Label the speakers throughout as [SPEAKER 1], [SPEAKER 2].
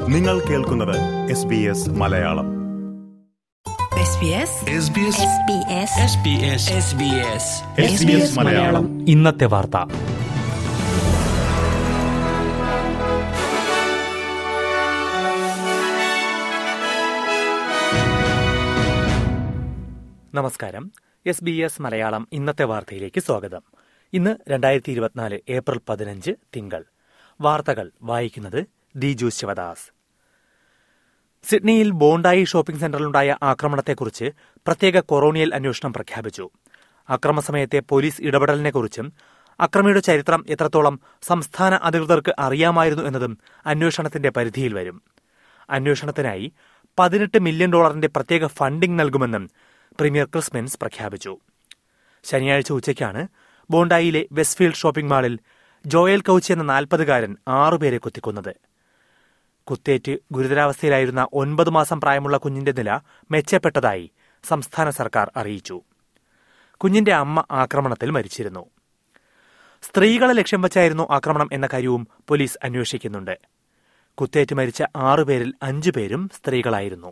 [SPEAKER 1] നിങ്ങൾ കേൾക്കുന്നത് S B S Malayalam SBS Malayalam
[SPEAKER 2] ഇന്നത്തെ വാർത്ത നമസ്കാരം എസ് ബി എസ് മലയാളം ഇന്നത്തെ വാർത്തയിലേക്ക് സ്വാഗതം ഇന്ന് രണ്ടായിരത്തി ഇരുപത്തിനാല് ഏപ്രിൽ പതിനഞ്ച് തിങ്കൾ വാർത്തകൾ വായിക്കുന്നത് ദിജു ശിവദാസ് സിഡ്നിയിൽ ബോണ്ടായി ഷോപ്പിംഗ് സെന്ററിലുണ്ടായ ആക്രമണത്തെക്കുറിച്ച് പ്രത്യേക കൊറോണിയൽ അന്വേഷണം പ്രഖ്യാപിച്ചു അക്രമസമയത്തെ പോലീസ് ഇടപെടലിനെക്കുറിച്ചും അക്രമിയുടെ ചരിത്രം എത്രത്തോളം സംസ്ഥാന അധികൃതർക്ക് അറിയാമായിരുന്നു എന്നതും അന്വേഷണത്തിന്റെ പരിധിയിൽ വരും അന്വേഷണത്തിനായി പതിനെട്ട് മില്യൺ ഡോളറിന്റെ പ്രത്യേക ഫണ്ടിംഗ് നൽകുമെന്നും പ്രീമിയർ ക്രിസ്മെൻസ് പ്രഖ്യാപിച്ചു ശനിയാഴ്ച ഉച്ചയ്ക്കാണ് ബോണ്ടായിലെ വെസ്റ്റ്ഫീൽഡ് ഷോപ്പിംഗ് മാളിൽ ജോയൽ കൌച്ചി എന്ന നാൽപ്പതുകാരൻ ആറുപേരെ കുത്തിക്കൊന്നത് കുത്തേറ്റ് ഗുരുതരാവസ്ഥയിലായിരുന്ന ഒൻപത് മാസം പ്രായമുള്ള കുഞ്ഞിന്റെ നില മെച്ചപ്പെട്ടതായി സംസ്ഥാന സർക്കാർ അറിയിച്ചു കുഞ്ഞിന്റെ അമ്മ ആക്രമണത്തിൽ മരിച്ചിരുന്നു സ്ത്രീകളെ ലക്ഷ്യം വച്ചായിരുന്നു ആക്രമണം എന്ന കാര്യവും പോലീസ് അന്വേഷിക്കുന്നുണ്ട് കുത്തേറ്റ് മരിച്ച ആറുപേരിൽ അഞ്ചുപേരും സ്ത്രീകളായിരുന്നു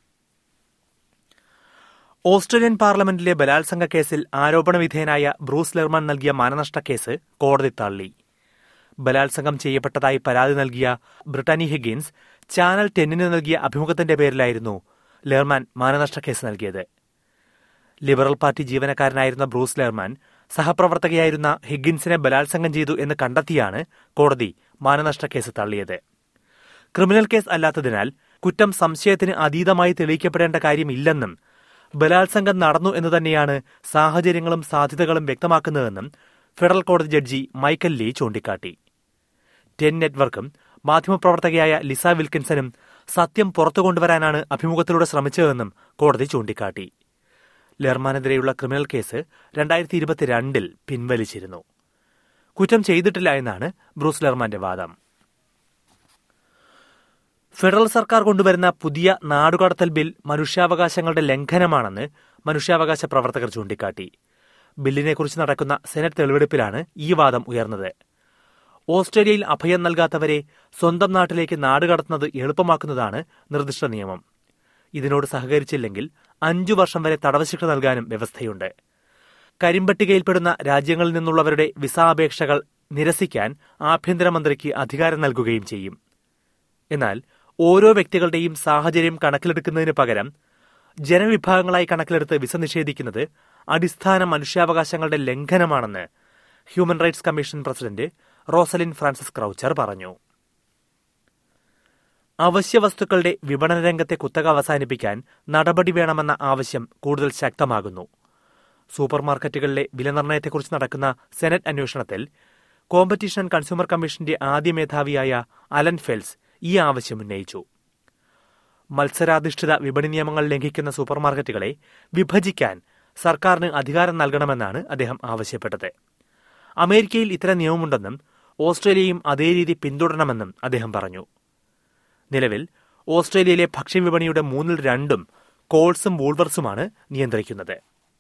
[SPEAKER 2] ഓസ്ട്രേലിയൻ പാർലമെന്റിലെ ബലാത്സംഗ കേസിൽ ആരോപണ വിധേയനായ ബ്രൂസ് ലെർമൺ നൽകിയ മാനനഷ്ട കേസ് കോടതി തള്ളി ബലാത്സംഗം ചെയ്യപ്പെട്ടതായി പരാതി നൽകിയ ബ്രിട്ടാനി ഹിഗിൻസ് ചാനൽ ടെന്നിന് നൽകിയ അഭിമുഖത്തിന്റെ പേരിലായിരുന്നു ലെർമാൻ മാനനഷ്ട കേസ് നൽകിയത് ലിബറൽ പാർട്ടി ജീവനക്കാരനായിരുന്ന ബ്രൂസ് ലെർമാൻ സഹപ്രവർത്തകയായിരുന്ന ഹിഗിൻസിനെ ബലാത്സംഗം ചെയ്തു എന്ന് കണ്ടെത്തിയാണ് കോടതി മാനനഷ്ട കേസ് തള്ളിയത് ക്രിമിനൽ കേസ് അല്ലാത്തതിനാൽ കുറ്റം സംശയത്തിന് അതീതമായി തെളിയിക്കപ്പെടേണ്ട കാര്യമില്ലെന്നും ബലാത്സംഗം നടന്നു എന്ന് തന്നെയാണ് സാഹചര്യങ്ങളും സാധ്യതകളും വ്യക്തമാക്കുന്നതെന്നും ഫെഡറൽ കോടതി ജഡ്ജി മൈക്കൽ ലീ ചൂണ്ടിക്കാട്ടി ടെൻ നെറ്റ്വർക്കും മാധ്യമപ്രവർത്തകയായ ലിസ വിൽക്കിൻസനും സത്യം പുറത്തു കൊണ്ടുവരാനാണ് അഭിമുഖത്തിലൂടെ ശ്രമിച്ചതെന്നും കോടതി ചൂണ്ടിക്കാട്ടി ലെർമാനെതിരെയുള്ള ക്രിമിനൽ കേസ് രണ്ടായിരത്തി ഇരുപത്തിരണ്ടിൽ പിൻവലിച്ചിരുന്നു കുറ്റം ചെയ്തിട്ടില്ല എന്നാണ് ബ്രൂസ് ലെർമാന്റെ വാദം ഫെഡറൽ സർക്കാർ കൊണ്ടുവരുന്ന പുതിയ നാടുകടത്തൽ ബിൽ മനുഷ്യാവകാശങ്ങളുടെ ലംഘനമാണെന്ന് മനുഷ്യാവകാശ പ്രവർത്തകർ ചൂണ്ടിക്കാട്ടി ബില്ലിനെക്കുറിച്ച് നടക്കുന്ന സെനറ്റ് തെളിവെടുപ്പിലാണ് ഈ വാദം ഉയർന്നത് ഓസ്ട്രേലിയയിൽ അഭയം നൽകാത്തവരെ സ്വന്തം നാട്ടിലേക്ക് നാടുകടത്തുന്നത് എളുപ്പമാക്കുന്നതാണ് നിർദ്ദിഷ്ട നിയമം ഇതിനോട് സഹകരിച്ചില്ലെങ്കിൽ അഞ്ചു വർഷം വരെ തടവ് ശിക്ഷ നൽകാനും വ്യവസ്ഥയുണ്ട് കരിമ്പട്ടികയിൽപ്പെടുന്ന രാജ്യങ്ങളിൽ നിന്നുള്ളവരുടെ വിസ അപേക്ഷകൾ നിരസിക്കാൻ ആഭ്യന്തരമന്ത്രിക്ക് അധികാരം നൽകുകയും ചെയ്യും എന്നാൽ ഓരോ വ്യക്തികളുടെയും സാഹചര്യം കണക്കിലെടുക്കുന്നതിന് പകരം ജനവിഭാഗങ്ങളായി കണക്കിലെടുത്ത് വിസ നിഷേധിക്കുന്നത് അടിസ്ഥാന മനുഷ്യാവകാശങ്ങളുടെ ലംഘനമാണെന്ന് human rights commission president Rosalind Francis Croucher പറഞ്ഞു അവശ്യ വസ്തുക്കളുടെ വിപണന രംഗത്തെ കുത്തക അവസാനിപ്പിക്കാൻ നടപടി വേണമെന്ന ആവശ്യം കൂടുതൽ ശക്തമാകുന്നു സൂപ്പർമാർക്കറ്റുകളിലെ വിലനിർണ്ണയത്തെക്കുറിച്ച് നടക്കുന്ന സെനറ്റ് അന്വേഷണത്തിൽ കോമ്പറ്റീഷൻ ആൻഡ് കൺസ്യൂമർ കമ്മീഷന്റെ ആദ്യ മേധാവിയായ അലൻ ഫെൽസ് ഈ ആവശ്യം ഉന്നയിച്ചു മത്സരാധിഷ്ഠിത വിപണി നിയമങ്ങൾ ലംഘിക്കുന്ന സൂപ്പർമാർക്കറ്റുകളെ വിഭജിക്കാൻ സർക്കാരിന് അധികാരം നൽകണമെന്നാണ് അദ്ദേഹം ആവശ്യപ്പെട്ടത് അമേരിക്കയിൽ ഇത്തരം നിയമമുണ്ടെന്നും ഓസ്ട്രേലിയയും അതേ രീതി പിന്തുടരണമെന്നും അദ്ദേഹം പറഞ്ഞു നിലവിൽ ഓസ്ട്രേലിയയിലെ ഭക്ഷ്യവിപണിയുടെ മൂന്നിൽ രണ്ടും കോൾസും വൂൾവർസുമാണ് നിയന്ത്രിക്കുന്നത്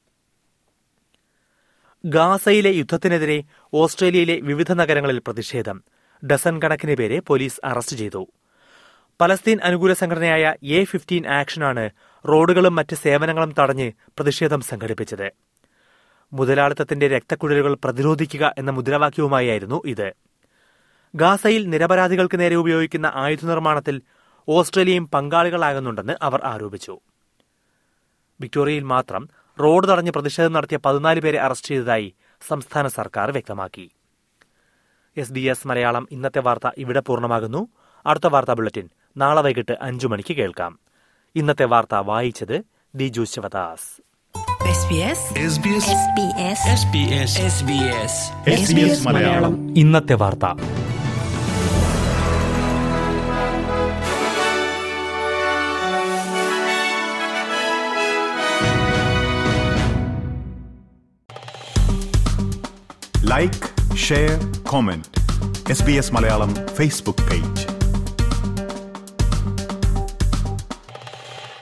[SPEAKER 2] ഗാസയിലെ യുദ്ധത്തിനെതിരെ ഓസ്ട്രേലിയയിലെ വിവിധ നഗരങ്ങളിൽ പ്രതിഷേധം ഡസൻ കണക്കിന് പേരെ പോലീസ് അറസ്റ്റ് ചെയ്തു പലസ്തീൻ അനുകൂല സംഘടനയായ എ ഫിഫ്റ്റീൻ ആക്ഷനാണ് റോഡുകളും മറ്റ് സേവനങ്ങളും തടഞ്ഞ് പ്രതിഷേധം സംഘടിപ്പിച്ചത് മുതലാളിത്തത്തിന്റെ രക്തക്കുഴലുകൾ പ്രതിരോധിക്കുക എന്ന മുദ്രാവാക്യവുമായിരുന്നു ഇത് ഗാസയിൽ നിരപരാധികൾക്ക് നേരെ ഉപയോഗിക്കുന്ന ആയുധ നിർമ്മാണത്തിൽ ഓസ്ട്രേലിയയും പങ്കാളികളാകുന്നുണ്ടെന്ന് അവർ ആരോപിച്ചു വിക്ടോറിയയിൽ മാത്രം റോഡ് തടഞ്ഞ് പ്രതിഷേധം നടത്തിയ പതിനാല് പേരെ അറസ്റ്റ് ചെയ്തതായി സംസ്ഥാന സർക്കാർ വ്യക്തമാക്കി എസ് ബി എസ് മലയാളം ഇന്നത്തെ വാർത്ത ഇവിടെ പൂർണ്ണമാകുന്നു അടുത്ത വാർത്താ ബുള്ളറ്റിൻ നാളെ വൈകിട്ട് അഞ്ചു മണിക്ക് കേൾക്കാം ഇന്നത്തെ വാർത്ത വായിച്ചത് ദിജു ശിവദാസ്
[SPEAKER 1] SBS മലയാളം
[SPEAKER 2] ഇന്നത്തെ വാർത്ത
[SPEAKER 1] like share comment S B S Malayalam Facebook page